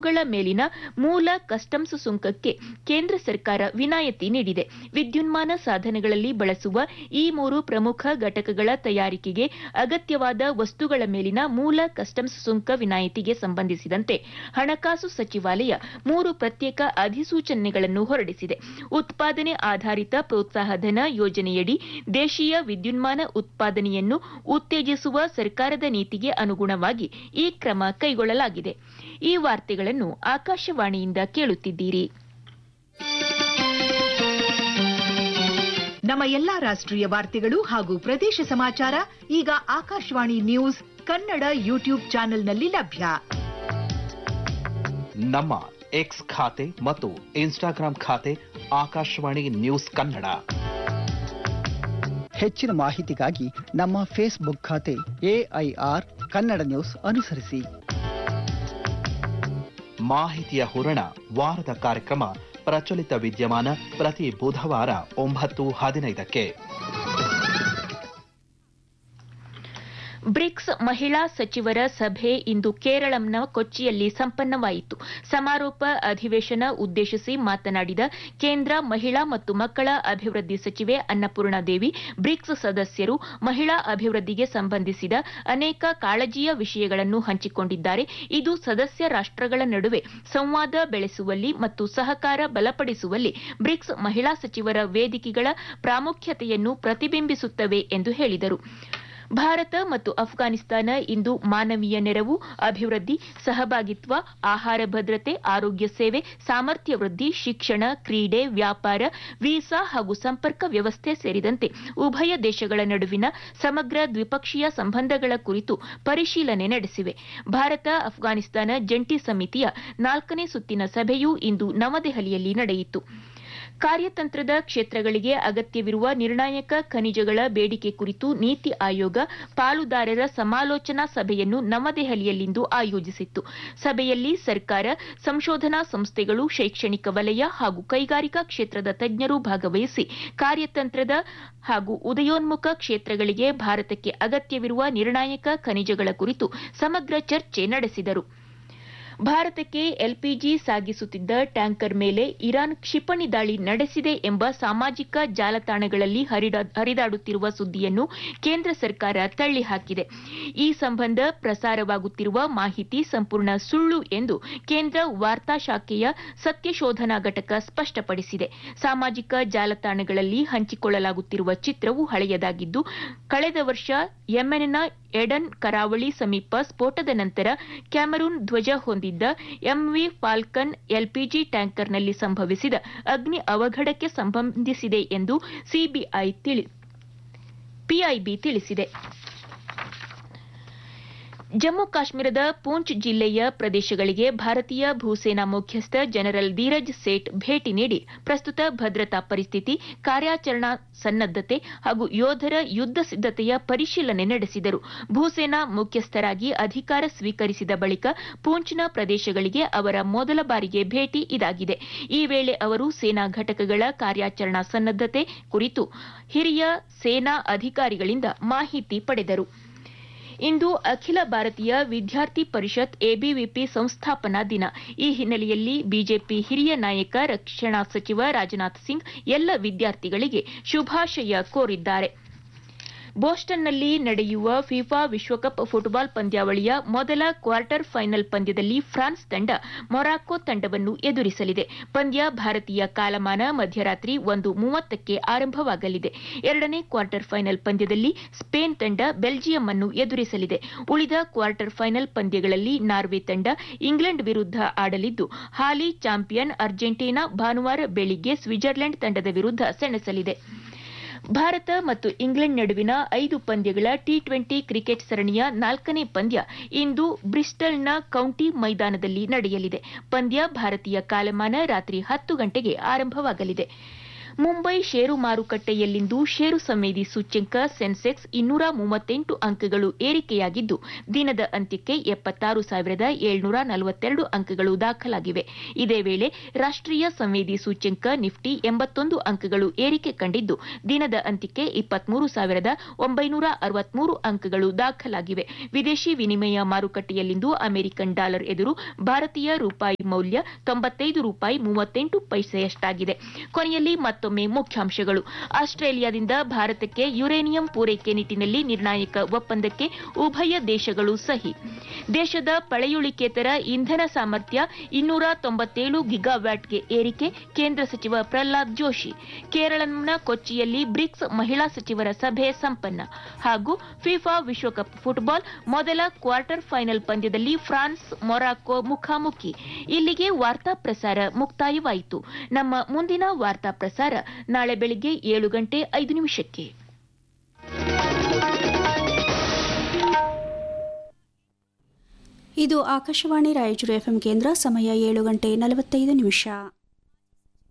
ಸರಕುಗಳ ಮೇಲಿನ ಮೂಲ ಕಸ್ಟಮ್ಸ್ ಸುಂಕಕ್ಕೆ ಕೇಂದ್ರ ಸರ್ಕಾರ ವಿನಾಯಿತಿ ನೀಡಿದೆ ವಿದ್ಯುನ್ಮಾನ ಸಾಧನಗಳಲ್ಲಿ ಬಳಸುವ ಈ ಮೂರು ಪ್ರಮುಖ ಘಟಕಗಳ ತಯಾರಿಕೆಗೆ ಅಗತ್ಯವಾದ ವಸ್ತುಗಳ ಮೇಲಿನ ಮೂಲ ಕಸ್ಟಮ್ಸ್ ಸುಂಕ ವಿನಾಯಿತಿಗೆ ಸಂಬಂಧಿಸಿದಂತೆ ಹಣಕಾಸು ಸಚಿವಾಲಯ ಮೂರು ಪ್ರತ್ಯೇಕ ಅಧಿಸೂಚನೆಗಳನ್ನು ಹೊರಡಿಸಿದೆ ಉತ್ಪಾದನೆ ಆಧಾರಿತ ಪ್ರೋತ್ಸಾಹಧನ ಯೋಜನೆಯಡಿ ದೇಶೀಯ ವಿದ್ಯುನ್ಮಾನ ಉತ್ಪಾದನೆಯನ್ನು ಉತ್ತೇಜಿಸುವ ಸರ್ಕಾರದ ನೀತಿಗೆ ಅನುಗುಣವಾಗಿ ಈ ಕ್ರಮ ಕೈಗೊಳ್ಳಲಾಗಿದೆ ಈ ವಾರ್ತೆಗಳನ್ನು ಆಕಾಶವಾಣಿಯಿಂದ ಕೇಳುತ್ತಿದ್ದೀರಿ ನಮ್ಮ ಎಲ್ಲಾ ರಾಷ್ಟ್ರೀಯ ವಾರ್ತೆಗಳು ಹಾಗೂ ಪ್ರದೇಶ ಸಮಾಚಾರ ಈಗ ಆಕಾಶವಾಣಿ ನ್ಯೂಸ್ ಕನ್ನಡ ಯೂಟ್ಯೂಬ್ ಚಾನೆಲ್ನಲ್ಲಿ ಲಭ್ಯ ನಮ್ಮ ಎಕ್ಸ್ ಖಾತೆ ಮತ್ತು ಇನ್ಸ್ಟಾಗ್ರಾಂ ಖಾತೆ ಆಕಾಶವಾಣಿ ನ್ಯೂಸ್ ಕನ್ನಡ ಹೆಚ್ಚಿನ ಮಾಹಿತಿಗಾಗಿ ನಮ್ಮ ಫೇಸ್ಬುಕ್ ಖಾತೆ ಎಐಆರ್ ಕನ್ನಡ ನ್ಯೂಸ್ ಅನುಸರಿಸಿ ಮಾಹಿತಿಯ ಹೂರಣ ವಾರದ ಕಾರ್ಯಕ್ರಮ ಪ್ರಚಲಿತ ವಿದ್ಯಮಾನ ಪ್ರತಿ ಬುಧವಾರ ಒಂಬತ್ತು ಹದಿನೈದಕ್ಕೆ ಬ್ರಿಕ್ಸ್ ಮಹಿಳಾ ಸಚಿವರ ಸಭೆ ಇಂದು ಕೇರಳಂನ ಕೊಚ್ಚಿಯಲ್ಲಿ ಸಂಪನ್ನವಾಯಿತು ಸಮಾರೋಪ ಅಧಿವೇಶನ ಉದ್ದೇಶಿಸಿ ಮಾತನಾಡಿದ ಕೇಂದ್ರ ಮಹಿಳಾ ಮತ್ತು ಮಕ್ಕಳ ಅಭಿವೃದ್ಧಿ ಸಚಿವೆ ಅನ್ನಪೂರ್ಣಾದೇವಿ ಬ್ರಿಕ್ಸ್ ಸದಸ್ಯರು ಮಹಿಳಾ ಅಭಿವೃದ್ಧಿಗೆ ಸಂಬಂಧಿಸಿದ ಅನೇಕ ಕಾಳಜಿಯ ವಿಷಯಗಳನ್ನು ಹಂಚಿಕೊಂಡಿದ್ದಾರೆ ಇದು ಸದಸ್ಯ ರಾಷ್ಟ್ರಗಳ ನಡುವೆ ಸಂವಾದ ಬೆಳೆಸುವಲ್ಲಿ ಮತ್ತು ಸಹಕಾರ ಬಲಪಡಿಸುವಲ್ಲಿ ಬ್ರಿಕ್ಸ್ ಮಹಿಳಾ ಸಚಿವರ ವೇದಿಕೆಗಳ ಪ್ರಾಮುಖ್ಯತೆಯನ್ನು ಪ್ರತಿಬಿಂಬಿಸುತ್ತವೆ ಎಂದು ಹೇಳಿದರು ಭಾರತ ಮತ್ತು ಅಫ್ಘಾನಿಸ್ತಾನ ಇಂದು ಮಾನವೀಯ ನೆರವು ಅಭಿವೃದ್ಧಿ ಸಹಭಾಗಿತ್ವ ಆಹಾರ ಭದ್ರತೆ ಆರೋಗ್ಯ ಸೇವೆ ಸಾಮರ್ಥ್ಯ ವೃದ್ಧಿ ಶಿಕ್ಷಣ ಕ್ರೀಡೆ ವ್ಯಾಪಾರ ವೀಸಾ ಹಾಗೂ ಸಂಪರ್ಕ ವ್ಯವಸ್ಥೆ ಸೇರಿದಂತೆ ಉಭಯ ದೇಶಗಳ ನಡುವಿನ ಸಮಗ್ರ ದ್ವಿಪಕ್ಷೀಯ ಸಂಬಂಧಗಳ ಕುರಿತು ಪರಿಶೀಲನೆ ನಡೆಸಿವೆ ಭಾರತ ಅಫ್ಘಾನಿಸ್ತಾನ ಜಂಟಿ ಸಮಿತಿಯ ನಾಲ್ಕನೇ ಸುತ್ತಿನ ಸಭೆಯೂ ಇಂದು ನವದೆಹಲಿಯಲ್ಲಿ ನಡೆಯಿತು ಕಾರ್ಯತಂತ್ರದ ಕ್ಷೇತ್ರಗಳಿಗೆ ಅಗತ್ಯವಿರುವ ನಿರ್ಣಾಯಕ ಖನಿಜಗಳ ಬೇಡಿಕೆ ಕುರಿತು ನೀತಿ ಆಯೋಗ ಪಾಲುದಾರರ ಸಮಾಲೋಚನಾ ಸಭೆಯನ್ನು ನವದೆಹಲಿಯಲ್ಲಿಂದು ಆಯೋಜಿಸಿತ್ತು ಸಭೆಯಲ್ಲಿ ಸರ್ಕಾರ ಸಂಶೋಧನಾ ಸಂಸ್ಥೆಗಳು ಶೈಕ್ಷಣಿಕ ವಲಯ ಹಾಗೂ ಕೈಗಾರಿಕಾ ಕ್ಷೇತ್ರದ ತಜ್ಞರು ಭಾಗವಹಿಸಿ ಕಾರ್ಯತಂತ್ರದ ಹಾಗೂ ಉದಯೋನ್ಮುಖ ಕ್ಷೇತ್ರಗಳಿಗೆ ಭಾರತಕ್ಕೆ ಅಗತ್ಯವಿರುವ ನಿರ್ಣಾಯಕ ಖನಿಜಗಳ ಕುರಿತು ಸಮಗ್ರ ಚರ್ಚೆ ನಡೆಸಿದರು ಭಾರತಕ್ಕೆ ಎಲ್ಪಿಜಿ ಸಾಗಿಸುತ್ತಿದ್ದ ಟ್ಯಾಂಕರ್ ಮೇಲೆ ಇರಾನ್ ಕ್ಷಿಪಣಿ ದಾಳಿ ನಡೆಸಿದೆ ಎಂಬ ಸಾಮಾಜಿಕ ಜಾಲತಾಣಗಳಲ್ಲಿ ಹರಿದಾಡುತ್ತಿರುವ ಸುದ್ದಿಯನ್ನು ಕೇಂದ್ರ ಸರ್ಕಾರ ತಳ್ಳಿಹಾಕಿದೆ ಈ ಸಂಬಂಧ ಪ್ರಸಾರವಾಗುತ್ತಿರುವ ಮಾಹಿತಿ ಸಂಪೂರ್ಣ ಸುಳ್ಳು ಎಂದು ಕೇಂದ್ರ ವಾರ್ತಾ ಶಾಖೆಯ ಸತ್ಯಶೋಧನಾ ಘಟಕ ಸ್ಪಷ್ಟಪಡಿಸಿದೆ ಸಾಮಾಜಿಕ ಜಾಲತಾಣಗಳಲ್ಲಿ ಹಂಚಿಕೊಳ್ಳಲಾಗುತ್ತಿರುವ ಚಿತ್ರವು ಹಳೆಯದಾಗಿದ್ದು ಕಳೆದ ವರ್ಷ ಯೆಮೆನ್ನ ಎಡನ್ ಕರಾವಳಿ ಸಮೀಪ ಸ್ಫೋಟದ ನಂತರ ಕ್ಯಾಮರೂನ್ ಧ್ವಜ ಹೊಂದಿದ್ದ ಎಂವಿ ಫಾಲ್ಕನ್ ಎಲ್ಪಿಜಿ ಟ್ಯಾಂಕರ್ನಲ್ಲಿ ಸಂಭವಿಸಿದ ಅಗ್ನಿ ಅವಘಡಕ್ಕೆ ಸಂಬಂಧಿಸಿದೆ ಎಂದು ಸಿಬಿಐ ಪಿಐಬಿ ತಿಳಿಸಿದೆ ಜಮ್ಮು ಕಾಶ್ಮೀರದ ಪೂಂಚ್ ಜಿಲ್ಲೆಯ ಪ್ರದೇಶಗಳಿಗೆ ಭಾರತೀಯ ಭೂಸೇನಾ ಮುಖ್ಯಸ್ಥ ಜನರಲ್ ಧೀರಜ್ ಸೇಠ್ ಭೇಟಿ ನೀಡಿ ಪ್ರಸ್ತುತ ಭದ್ರತಾ ಪರಿಸ್ಥಿತಿ ಕಾರ್ಯಾಚರಣಾ ಸನ್ನದ್ದತೆ ಹಾಗೂ ಯೋಧರ ಯುದ್ಧ ಸಿದ್ದತೆಯ ಪರಿಶೀಲನೆ ನಡೆಸಿದರು ಭೂಸೇನಾ ಮುಖ್ಯಸ್ಥರಾಗಿ ಅಧಿಕಾರ ಸ್ವೀಕರಿಸಿದ ಬಳಿಕ ಪೂಂಚ್ನ ಪ್ರದೇಶಗಳಿಗೆ ಅವರ ಮೊದಲ ಬಾರಿಗೆ ಭೇಟಿ ಇದಾಗಿದೆ ಈ ವೇಳೆ ಅವರು ಸೇನಾ ಘಟಕಗಳ ಕಾರ್ಯಾಚರಣಾ ಸನ್ನದ್ದತೆ ಕುರಿತು ಹಿರಿಯ ಸೇನಾ ಅಧಿಕಾರಿಗಳಿಂದ ಮಾಹಿತಿ ಪಡೆದರು ಇಂದು ಅಖಿಲ ಭಾರತೀಯ ವಿದ್ಯಾರ್ಥಿ ಪರಿಷತ್ ಎಬಿವಿಪಿ ಸಂಸ್ಥಾಪನಾ ದಿನ ಈ ಹಿನ್ನೆಲೆಯಲ್ಲಿ ಬಿಜೆಪಿ ಹಿರಿಯ ನಾಯಕ ರಕ್ಷಣಾ ಸಚಿವ ರಾಜನಾಥ್ ಸಿಂಗ್ ಎಲ್ಲ ವಿದ್ಯಾರ್ಥಿಗಳಿಗೆ ಶುಭಾಶಯ ಕೋರಿದ್ದಾರೆ ಬೋಸ್ಟನ್ನಲ್ಲಿ ನಡೆಯುವ ಫಿಫಾ ವಿಶ್ವಕಪ್ ಫುಟ್ಬಾಲ್ ಪಂದ್ಯಾವಳಿಯ ಮೊದಲ ಕ್ವಾರ್ಟರ್ ಫೈನಲ್ ಪಂದ್ಯದಲ್ಲಿ ಫ್ರಾನ್ಸ್ ತಂಡ ಮೊರಾಕೊ ತಂಡವನ್ನು ಎದುರಿಸಲಿದೆ ಪಂದ್ಯ ಭಾರತೀಯ ಕಾಲಮಾನ ಮಧ್ಯರಾತ್ರಿ ಒಂದು ಮೂವತ್ತಕ್ಕೆ ಆರಂಭವಾಗಲಿದೆ ಎರಡನೇ ಕ್ವಾರ್ಟರ್ ಫೈನಲ್ ಪಂದ್ಯದಲ್ಲಿ ಸ್ಪೇನ್ ತಂಡ ಬೆಲ್ಜಿಯಂ ಅನ್ನು ಎದುರಿಸಲಿದೆ ಉಳಿದ ಕ್ವಾರ್ಟರ್ ಫೈನಲ್ ಪಂದ್ಯಗಳಲ್ಲಿ ನಾರ್ವೆ ತಂಡ ಇಂಗ್ಲೆಂಡ್ ವಿರುದ್ಧ ಆಡಲಿದ್ದು ಹಾಲಿ ಚಾಂಪಿಯನ್ ಅರ್ಜೆಂಟೀನಾ ಭಾನುವಾರ ಬೆಳಿಗ್ಗೆ ಸ್ವಿಟ್ಜರ್ಲೆಂಡ್ ತಂಡದ ವಿರುದ್ಧ ಸೆಣಸಲಿದೆ ಭಾರತ ಮತ್ತು ಇಂಗ್ಲೆಂಡ್ ನಡುವಿನ ಐದು ಪಂದ್ಯಗಳ ಟಿ ಟ್ವೆಂಟಿ ಕ್ರಿಕೆಟ್ ಸರಣಿಯ ನಾಲ್ಕನೇ ಪಂದ್ಯ ಇಂದು ಬ್ರಿಸ್ಟಲ್ನ ಕೌಂಟಿ ಮೈದಾನದಲ್ಲಿ ನಡೆಯಲಿದೆ ಪಂದ್ಯ ಭಾರತೀಯ ಕಾಲಮಾನ ರಾತ್ರಿ ಹತ್ತು ಗಂಟೆಗೆ ಆರಂಭವಾಗಲಿದೆ ಮುಂಬೈ ಷೇರು ಮಾರುಕಟ್ಟೆಯಲ್ಲಿಂದು ಷೇರು ಸಂವೇದಿ ಸೂಚ್ಯಂಕ ಸೆನ್ಸೆಕ್ಸ್ ಇನ್ನೂರ ಮೂವತ್ತೆಂಟು ಅಂಕಗಳು ಏರಿಕೆಯಾಗಿದ್ದು ದಿನದ ಅಂತ್ಯಕ್ಕೆ ಎಪ್ಪತ್ತಾರು ಸಾವಿರದ ಏಳ್ನೂರ ನಲವತ್ತೆರಡು ಅಂಕಗಳು ದಾಖಲಾಗಿವೆ ಇದೇ ವೇಳೆ ರಾಷ್ಟೀಯ ಸಂವೇದಿ ಸೂಚ್ಯಂಕ ನಿಫ್ಟಿ ಎಂಬತ್ತೊಂದು ಅಂಕಗಳು ಏರಿಕೆ ಕಂಡಿದ್ದು ದಿನದ ಅಂತ್ಯಕ್ಕೆ ಇಪ್ಪತ್ಮೂರು ಸಾವಿರದ ಒಂಬೈನೂರ ಅರವತ್ಮೂರು ಅಂಕಗಳು ದಾಖಲಾಗಿವೆ ವಿದೇಶಿ ವಿನಿಮಯ ಮಾರುಕಟ್ಟೆಯಲ್ಲಿಂದು ಅಮೆರಿಕನ್ ಡಾಲರ್ ಎದುರು ಭಾರತೀಯ ರೂಪಾಯಿ ಮೌಲ್ಯ ತೊಂಬತ್ತೈದು ರೂಪಾಯಿ ಮೂವತ್ತೆಂಟು ಪೈಸೆಯಷ್ಟಾಗಿದೆ ಕೊನೆಯಲ್ಲಿ ಮತ್ತೊಮ್ಮೆ ಮುಖ್ಯಾಂಶಗಳು ಆಸ್ಟ್ರೇಲಿಯಾದಿಂದ ಭಾರತಕ್ಕೆ ಯುರೇನಿಯಂ ಪೂರೈಕೆ ನಿಟ್ಟಿನಲ್ಲಿ ನಿರ್ಣಾಯಕ ಒಪ್ಪಂದಕ್ಕೆ ಉಭಯ ದೇಶಗಳು ಸಹಿ ದೇಶದ ಪಳೆಯುಳಿಕೇತರ ಇಂಧನ ಸಾಮರ್ಥ್ಯ ಇನ್ನೂರ ತೊಂಬತ್ತೇಳು ಗಿಗಾವ್ಯಾಟ್ಗೆ ಏರಿಕೆ ಕೇಂದ್ರ ಸಚಿವ ಪ್ರಹ್ಲಾದ್ ಜೋಶಿ ಕೇರಳಂನ ಕೊಚ್ಚಿಯಲ್ಲಿ ಬ್ರಿಕ್ಸ್ ಮಹಿಳಾ ಸಚಿವರ ಸಭೆ ಸಂಪನ್ನ ಹಾಗೂ ಫಿಫಾ ವಿಶ್ವಕಪ್ ಫುಟ್ಬಾಲ್ ಮೊದಲ ಕ್ವಾರ್ಟರ್ ಫೈನಲ್ ಪಂದ್ಯದಲ್ಲಿ ಫ್ರಾನ್ಸ್ ಮೊರಾಕೊ ಮುಖಾಮುಖಿ ಇಲ್ಲಿಗೆ ವಾರ್ತಾ ಪ್ರಸಾರ ಮುಕ್ತಾಯವಾಯಿತು ನಮ್ಮ ಮುಂದಿನ ವಾರ್ತಾ ಪ್ರಸಾರ ನಾಳೆ ಬೆಳಿಗ್ಗೆ ಏಳು ಗಂಟೆ ಐದು ನಿಮಿಷಕ್ಕೆ ಇದು ಆಕಾಶವಾಣಿ ರಾಯಚೂರು ಎಫ್ಎಂ ಕೇಂದ್ರ ಸಮಯ ಏಳು ಗಂಟೆ ನಲವತ್ತೈದು ನಿಮಿಷ